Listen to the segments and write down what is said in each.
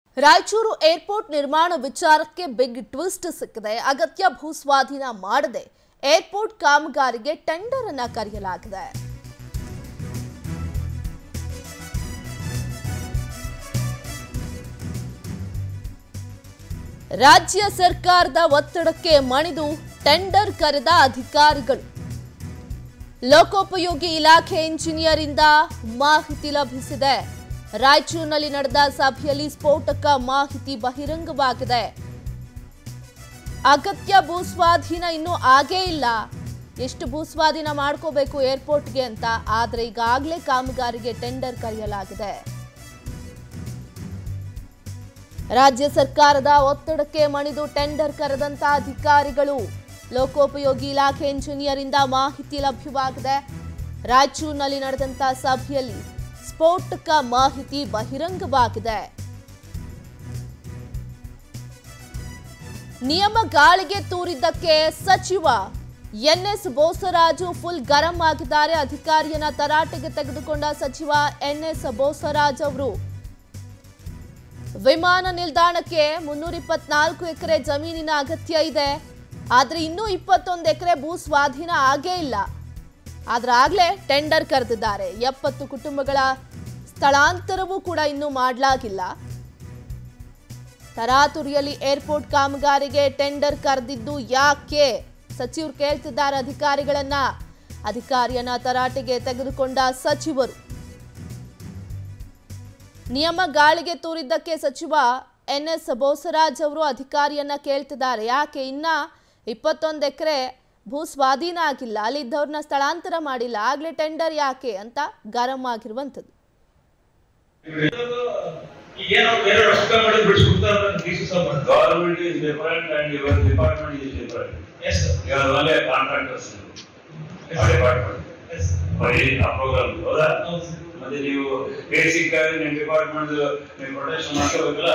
Raichur airport ನಿರ್ಮಾಣ ವಿಚಾರಕ್ಕೆ big twist ಸಿಕ್ಕಿದೆ ಅಗತ್ಯ ಭೂಸ್ವಾಧೀನ ಮಾಡದೆ ಏರ್ಪೋರ್ಟ್ ಕಾಮಗಾರಿಗೆ ಟೆಂಡರ್ ಅನ್ನ ಕರೆಯಲಾಗಿದೆ ರಾಜ್ಯ ಸರ್ಕಾರದ ಒತ್ತಡಕ್ಕೆ ಮಣಿದು ಟೆಂಡರ್ ಕರೆದ ಅಧಿಕಾರಿಗಳು ಲೋಕೋಪಯೋಗಿ ಇಲಾಖೆ ಇಂಜಿನಿಯರಿಂದ ಮಾಹಿತಿ ಲಭಿಸಿದೆ ರಾಯಚೂರಿನಲ್ಲಿ ನಡೆದ ಸಭೆಯಲ್ಲಿ ಸ್ಫೋಟಕ ಮಾಹಿತಿ ಬಹಿರಂಗವಾಗಿದೆ ಅಗತ್ಯ ಭೂಸ್ವಾಧೀನ ಇನ್ನೂ ಆಗೇ ಇಲ್ಲ ಎಷ್ಟು ಭೂಸ್ವಾಧೀನ ಮಾಡ್ಕೋಬೇಕು ಏರ್ಪೋರ್ಟ್ಗೆ ಅಂತ ಆದ್ರೆ ಈಗಾಗಲೇ ಕಾಮಗಾರಿಗೆ ಟೆಂಡರ್ ಕರೆಯಲಾಗಿದೆ ರಾಜ್ಯ ಸರ್ಕಾರದ ಒತ್ತಡಕ್ಕೆ ಮಣಿದು ಟೆಂಡರ್ ಕರೆದಂತ ಅಧಿಕಾರಿಗಳು ಲೋಕೋಪಯೋಗಿ ಇಲಾಖೆ ಇಂಜಿನಿಯರಿಂದ ಮಾಹಿತಿ ಲಭ್ಯವಾಗಿದೆ ರಾಯಚೂರಿನಲ್ಲಿ ನಡೆದಂತ ಸಭೆಯಲ್ಲಿ ಸ್ಫೋಟಕ ಮಾಹಿತಿ ಬಹಿರಂಗವಾಗಿದೆ ನಿಯಮ ಗಾಳಿಗೆ ತೂರಿದ್ದಕ್ಕೆ ಸಚಿವ ಎನ್ಎಸ್ ಬೋಸರಾಜು ಫುಲ್ ಗರಂ ಆಗಿದ್ದಾರೆ ಅಧಿಕಾರಿಯನ್ನ ತರಾಟೆಗೆ ತೆಗೆದುಕೊಂಡ ಸಚಿವ ಎನ್ಎಸ್ ಬೋಸರಾಜ್ ಅವರು ವಿಮಾನ ನಿಲ್ದಾಣಕ್ಕೆ ಮುನ್ನೂರ ಇಪ್ಪತ್ನಾಲ್ಕು ಎಕರೆ ಜಮೀನಿನ ಅಗತ್ಯ ಇದೆ ಆದ್ರೆ ಇನ್ನೂ ಇಪ್ಪತ್ತೊಂದು ಎಕರೆ ಭೂ ಸ್ವಾಧೀನ ಆಗೇ ಇಲ್ಲ ಆದ್ರೆ ಆಗ್ಲೇ ಟೆಂಡರ್ ಕರೆದಿದ್ದಾರೆ ಎಪ್ಪತ್ತು ಕುಟುಂಬಗಳ ಸ್ಥಳಾಂತರವೂ ಕೂಡ ಇನ್ನೂ ಮಾಡಲಾಗಿಲ್ಲ ತರಾತುರಿಯಲ್ಲಿ ಏರ್ಪೋರ್ಟ್ ಕಾಮಗಾರಿಗೆ ಟೆಂಡರ್ ಕರೆದಿದ್ದು ಯಾಕೆ ಸಚಿವರು ಕೇಳ್ತಿದ್ದಾರೆ ಅಧಿಕಾರಿಗಳನ್ನ ಅಧಿಕಾರಿಯನ್ನ ತರಾಟೆಗೆ ತೆಗೆದುಕೊಂಡ ಸಚಿವರು ನಿಯಮ ಗಾಳಿಗೆ ತೂರಿದ್ದಕ್ಕೆ ಸಚಿವ ಎನ್ ಎಸ್ ಬೋಸರಾಜ್ ಅವರು ಅಧಿಕಾರಿಯನ್ನ ಕೇಳ್ತಿದ್ದಾರೆ ಯಾಕೆ ಇನ್ನ ಇಪ್ಪತ್ತೊಂದು ಎಕರೆ ಭೂ ಸ್ವಾಧೀನ ಆಗಿಲ್ಲ ಅಲ್ಲಿದ್ದವ್ರನ್ನ ಸ್ಥಳಾಂತರ ಮಾಡಿಲ್ಲ ಆಗ್ಲೇ ಟೆಂಡರ್ ಯಾಕೆ ಅಂತ ಗರಂ ಆಗಿರುವಂಥದ್ದು ಏನೋ ಬೇರೆ ರೊಕ್ಕ ಮಾಡಿ ಬಿಡಿಸ್ಬಿಡ್ತಾರೆ this is a Government is different and your department is different. Yes sir You are only a contractors. Our department. Yes ಬರೀ ಆ program, ಹೌದಾ? ಹೌದು ಸರ್ ಮತ್ತೆ ನೀವು ಬೇಸಿಕ್ ಆಗಿ ನಿಮ್ಮ ಡಿಪಾರ್ಟ್ಮೆಂಟ್ ನೀವು ಪ್ರೊಟೆಕ್ಷನ್ ಮಾಡ್ಕೋಬೇಕಲ್ಲ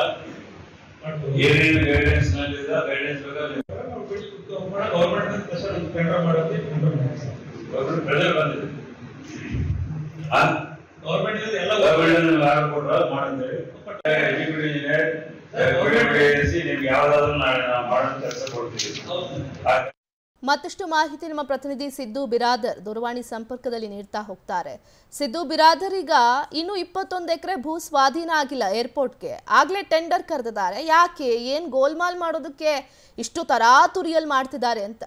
ಏನೇನು ಗೈಡೆನ್ಸ್ ನಲ್ಲಿ ಇದೆ ಗೈಡೆನ್ಸ್ ಬೇಕಾದ್ರೆ ಗೌರ್ಮೆಂಟ್ ಪ್ರೆಷರ್ ಟೆಂಡರ್ ಮಾಡೋದು ಗೌರ್ಮೆಂಟ್ ಪ್ರೆಷರ್ ಬಂದಿದೆ ಆ ಗೌರ್ಮೆಂಟ್ ಎಲ್ಲ ಗೌರ್ಮೆಂಟ್ ಆರ್ಡರ್ ಕೊಟ್ರ ಮಾಡಂತೇಳಿ ಎಕ್ಸಿಕ್ಯೂಟಿವ್ ಇಂಜಿನಿಯರ್ ಗೌರ್ಮೆಂಟ್ ಏಜೆನ್ಸಿ ನಿಮ್ಗೆ ಯಾವ್ದಾದ್ರು ನಾಳೆ ನಾವು ಮಾಡೋ ಕೆಲಸ ಕೊಡ್ತೀವಿ ಹೌದು ಆ ಮತ್ತಷ್ಟು ಮಾಹಿತಿ ನಮ್ಮ ಪ್ರತಿನಿಧಿ ಸಿದ್ದು ಬಿರಾದರ್ ದೂರವಾಣಿ ಸಂಪರ್ಕದಲ್ಲಿ ನೀಡ್ತಾ ಹೋಗ್ತಾರೆ ಸಿದ್ದು ಬಿರಾದರ್ ಈಗ ಇನ್ನು ಇಪ್ಪತ್ತೊಂದು ಎಕರೆ ಭೂ ಸ್ವಾಧೀನ ಆಗಿಲ್ಲ ಏರ್ಪೋರ್ಟ್ಗೆ ಆಗ್ಲೇ ಟೆಂಡರ್ ಕರೆದಿದ್ದಾರೆ ಯಾಕೆ ಏನ್ ಗೋಲ್ಮಾಲ್ ಮಾಡೋದಕ್ಕೆ ಇಷ್ಟು ತರಾತುರಿಯಲ್ಲಿ ಮಾಡ್ತಿದ್ದಾರೆ ಅಂತ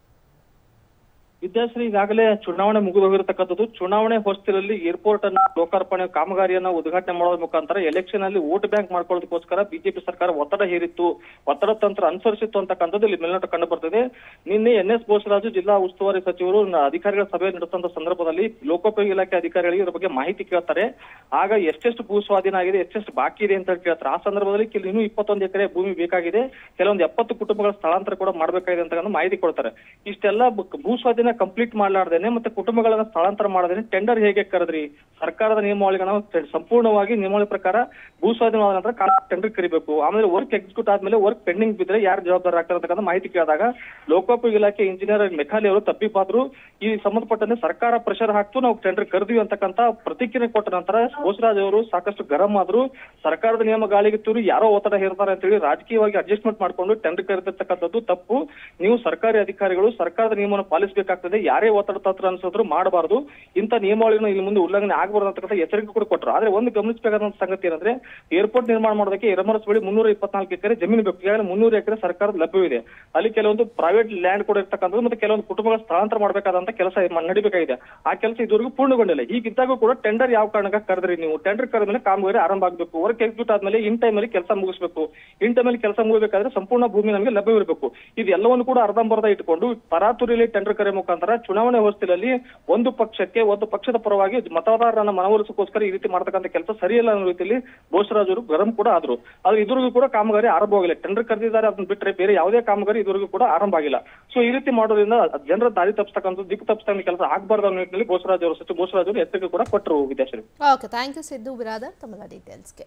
ವಿದ್ಯಾಶ್ರೀ ಈಗಾಗಲೇ ಚುನಾವಣೆ ಮುಗಿದು ಹೋಗಿರತಕ್ಕಂಥದ್ದು ಚುನಾವಣೆ ಹೊಸ್ತಿಲಲ್ಲಿ ಏರ್ಪೋರ್ಟ್ ಅನ್ನ ಲೋಕಾರ್ಪಣೆ ಕಾಮಗಾರಿಯನ್ನ ಉದ್ಘಾಟನೆ ಮಾಡೋದ್ರ ಮುಖಾಂತರ ಎಲೆಕ್ಷನ್ ಅಲ್ಲಿ ವೋಟ್ ಬ್ಯಾಂಕ್ ಮಾಡ್ಕೊಳ್ಳೋದಕ್ಕೋಸ್ಕರ ಬಿಜೆಪಿ ಸರ್ಕಾರ ಒತ್ತಡ ಹೇರಿತ್ತು ಒತ್ತಡ ತಂತ್ರ ಅನುಸರಿಸಿತ್ತು ಅಂತಕ್ಕಂಥದ್ದು ಇಲ್ಲಿ ಮೇಲ್ನೋಟ ಕಂಡು ಬರ್ತದೆ ನಿನ್ನೆ ಎನ್ ಎಸ್ ಬೋಸರಾಜು ಜಿಲ್ಲಾ ಉಸ್ತುವಾರಿ ಸಚಿವರು ನ- ಅಧಿಕಾರಿಗಳ ಸಭೆ ನಡೆದಂತ ಸಂದರ್ಭದಲ್ಲಿ ಲೋಕೋಪಯೋಗಿ ಇಲಾಖೆ ಅಧಿಕಾರಿಗಳಿಗೆ ಇದ್ರ ಬಗ್ಗೆ ಮಾಹಿತಿ ಕೇಳ್ತಾರೆ ಆಗ ಎಷ್ಟೆಷ್ಟು ಭೂ ಸ್ವಾಧೀನ ಆಗಿದೆ ಎಷ್ಟೆಷ್ಟು ಬಾಕಿ ಇದೆ ಅಂತ ಹೇಳಿ ಕೇಳ್ತಾರೆ ಆ ಸಂದರ್ಭದಲ್ಲಿ ಕೆಲ ಇನ್ನೂ ಇಪ್ಪತ್ತೊಂದು ಎಕರೆ ಭೂಮಿ ಬೇಕಾಗಿದೆ ಕೆಲವೊಂದು ಎಪ್ಪತ್ತು ಕುಟುಂಬಗಳ ಸ್ಥಳಾಂತರ ಕೂಡ ಮಾಡಬೇಕಾಗಿದೆ ಅಂತ ಮಾಹಿತಿ ಕೊಡ್ತಾರೆ ಇಷ್ಟೆಲ್ಲ ಬ- ಭೂ ಸ್ವಾಧೀನ ಕಂಪ್ಲೀಟ್ ಮಾಡ್ಲಾರ್ದೇನೆ ಮತ್ತೆ ಕುಟುಂಬಗಳನ್ನ ಸ್ಥಳಾಂತರ ಮಾಡದೇನೆ ಟೆಂಡರ್ ಹೇಗೆ ಕರೆದ್ರಿ ಸರ್ಕಾರದ ನಿಯಮಾವಳಿಗಳನ್ನ ತೆ- ಸಂಪೂರ್ಣವಾಗಿ ನಿಯಮಾವಳಿ ಪ್ರಕಾರ ಭೂ ಸ್ವಾಧೀನ ಆದ ನಂತರ ಟೆಂಡರ್ ಕರಿಬೇಕು ಆಮೇಲೆ ವರ್ಕ್ ಎಕ್ಸಿಕ್ಯೂಟ್ ಆದ್ಮೇಲೆ ವರ್ಕ್ ಪೆಂಡಿಂಗ್ ಬಿದ್ರೆ ಯಾರು ಜವಾಬ್ದಾರ ಆಗ್ತಾರೆ ಅಂತಕ್ಕಂಥ ಮಾಹಿತಿ ಕೇಳಿದಾಗ ಲೋಕೋಪಯೋಗಿ ಇಲಾಖೆ ಇಂಜಿನಿಯರ್ ಮೆಖಾಲಿ ಅವರು ತಪ್ಪಿಪಾದ್ರು ಈ ಸಂಬಂಧಪಟ್ಟಂತೆ ಸರ್ಕಾರ ಪ್ರೆಷರ್ ಹಾಕ್ತು ನಾವು ಟೆಂಡರ್ ಕರೆದಿವಿ ಅಂತಕ್ಕಂಥ ಪ್ರತಿಕ್ರಿಯೆ ಕೊಟ್ಟ ನಂತರ ಬೋಸರಾಜ್ ಅವರು ಸಾಕಷ್ಟು ಗರಂ ಆದ್ರು ಸರ್ಕಾರದ ನಿಯಮ ಗಾಳಿಗೆ ತೂರಿ ಯಾರೋ ಒತ್ತಡ ಹೇರ್ತಾರೆ ಅಂತ ಹೇಳಿ ರಾಜಕೀಯವಾಗಿ ಅಡ್ಜಸ್ಟ್ಮೆಂಟ್ ಮಾಡ್ಕೊಂಡು ಟೆಂಡರ್ ಕರೆದಿರ್ತಕ್ಕಂಥದ್ದು ತಪ್ಪು ನೀವು ಸರ್ಕಾರಿ ಅಧಿಕಾರಿಗಳು ಸರ್ಕಾರದ ನಿಯಮವನ್ನು ಪಾಲಿಸಬೇಕಾಗ್ತದೆ ಯಾರೇ ಒತ್ತಡ ತಂತ್ರ ಅನ್ಸಿದ್ರು ಮಾಡಬಾರದು ಇಂಥ ನಿಯಮಾವಳಿನ ಇಲ್ಲಿ ಮುಂದೆ ಉಲ್ಲಂಘನೆ ಆಗಬಾರ್ದು ಅಂತಕ್ಕಂಥ ಎಚ್ಚರಿಕೆ ಕೂಡ ಕೊಟ್ಟರು ಆದ್ರೆ ಒಂದು ಗಮನಿಸಬೇಕಾದಂತ ಸಂಗತಿ ಏನಂದ್ರೆ ಏರ್ಪೋರ್ಟ್ ನಿರ್ಮಾಣ ಮಾಡೋದಕ್ಕೆ ಎರಮರಸ್ ಬಳಿ ಮುನ್ನೂರ ಇಪ್ಪತ್ನಾಲ್ಕು ಎಕರೆ ಜಮೀನು ಬೇಕು ಈಗಾಗಲೇ ಮುನ್ನೂರು ಎಕರೆ ಸರ್ಕಾರದ ಲಭ್ಯವಿದೆ ಅಲ್ಲಿ ಕೆಲವೊಂದು ಪ್ರೈವೇಟ್ ಲ್ಯಾಂಡ್ ಕೂಡ ಇರ್ತಕ್ಕಂಥದ್ದು ಮತ್ತೆ ಕೆಲವೊಂದು ಕುಟುಂಬಗಳ ಸ್ಥಳಾಂತರ ಮಾಡಬೇಕಾದಂತ ಕೆಲಸ ಮ- ನಡಿಬೇಕಾಗಿದೆ ಆ ಕೆಲಸ ಇದುವರೆಗೂ ಪೂರ್ಣಗೊಂಡಿಲ್ಲ ಹೀಗಿದ್ದಾಗ ಕೂಡ ಟೆಂಡರ್ ಯಾವ ಕಾರಣಕ್ಕೆ ಕರೆದ್ರಿ ನೀವು ಟೆಂಡರ್ ಕರೆದ ಮೇಲೆ ಕಾಮಗಾರಿ ಆರಂಭ ಆಗಬೇಕು ವರ್ಕ್ ಎಕ್ಸಿಕ್ಯೂಟ್ ಆದ್ಮೇಲೆ ಇನ್ ಟೈಮ್ ಅಲ್ಲಿ ಕೆಲಸ ಮುಗಿಸ್ಬೇಕು ಇನ್ ಟೈಮ್ ಅಲ್ಲಿ ಕೆಲಸ ಮುಗಿಬೇಕಾದ್ರೆ ಸಂಪೂರ್ಣ ಭೂಮಿ ನಮಗೆ ಲಭ್ಯವಿರಬೇಕು ಇದೆಲ್ಲವನ್ನು ಕೂಡ ಅರ್ಧಂಬರ್ಧ ಇಟ್ಕೊಂಡು ತರಾತುರಿಯಲ್ಲಿ ಟೆಂಡರ್ ಕರೆ ಮುಖಾಂತರ ಚುನಾವಣೆ ಹೊಸ್ತಿಲಲ್ಲಿ ಒಂದು ಪಕ್ಷಕ್ಕೆ ಒಂದು ಪಕ್ಷದ ಪರವಾಗಿ ಮತದಾರರನ್ನ ಮನವೊಲಿಸೋಕೋಸ್ಕರ ಈ ರೀತಿ ಮಾಡ್ತಕ್ಕಂಥ ಕೆಲಸ ಸರಿಯಲ್ಲ ಅನ್ನೋ ರೀತಿಯಲ್ಲಿ ಬೋಸರಾಜ್ ಅವರು ಗರಂ ಕೂಡ ಆದ್ರು ಆದ್ರೆ ಇದುವರೆಗೂ ಕೂಡ ಕಾಮಗಾರಿ ಆರಂಭವಾಗಿಲ್ಲ ಟೆಂಡರ್ ಕರೆದಿದ್ದಾರೆ ಅದನ್ನ ಬಿಟ್ರೆ ಬೇರೆ ಯಾವುದೇ ಕಾಮಗಾರಿ ಇದುವರೆಗೂ ಕೂಡ ಆರಂಭ ಆಗಿಲ್ಲ ಸೊ ಈ ರೀತಿ ಮಾಡೋದ್ರಿಂದ ಜನರ ದಾರಿ ತಪ್ಪಿಸ್ತಕ್ಕಂಥ ದಿಕ್ಕು ತಪ್ಪಿಸ್ತಕ್ಕಂಥ ಕೆಲಸ ಆಗಬಾರ್ದು ಅನ್ನೋ ನಿಟ್ಟಿನಲ್ಲಿ ಬೋಸರಾಜ್ ಅವರು ಸಚಿವ ಬೋಸರಾಜ್ ಅವರು ಎಚ್ಚರಿಕೆ ಕೂಡ ಕೊಟ್ಟರು Vidyashree okay thank you Siddu Biradar ತಮ್ಮ ಡೀಟೇಲ್ಸ್ಗೆ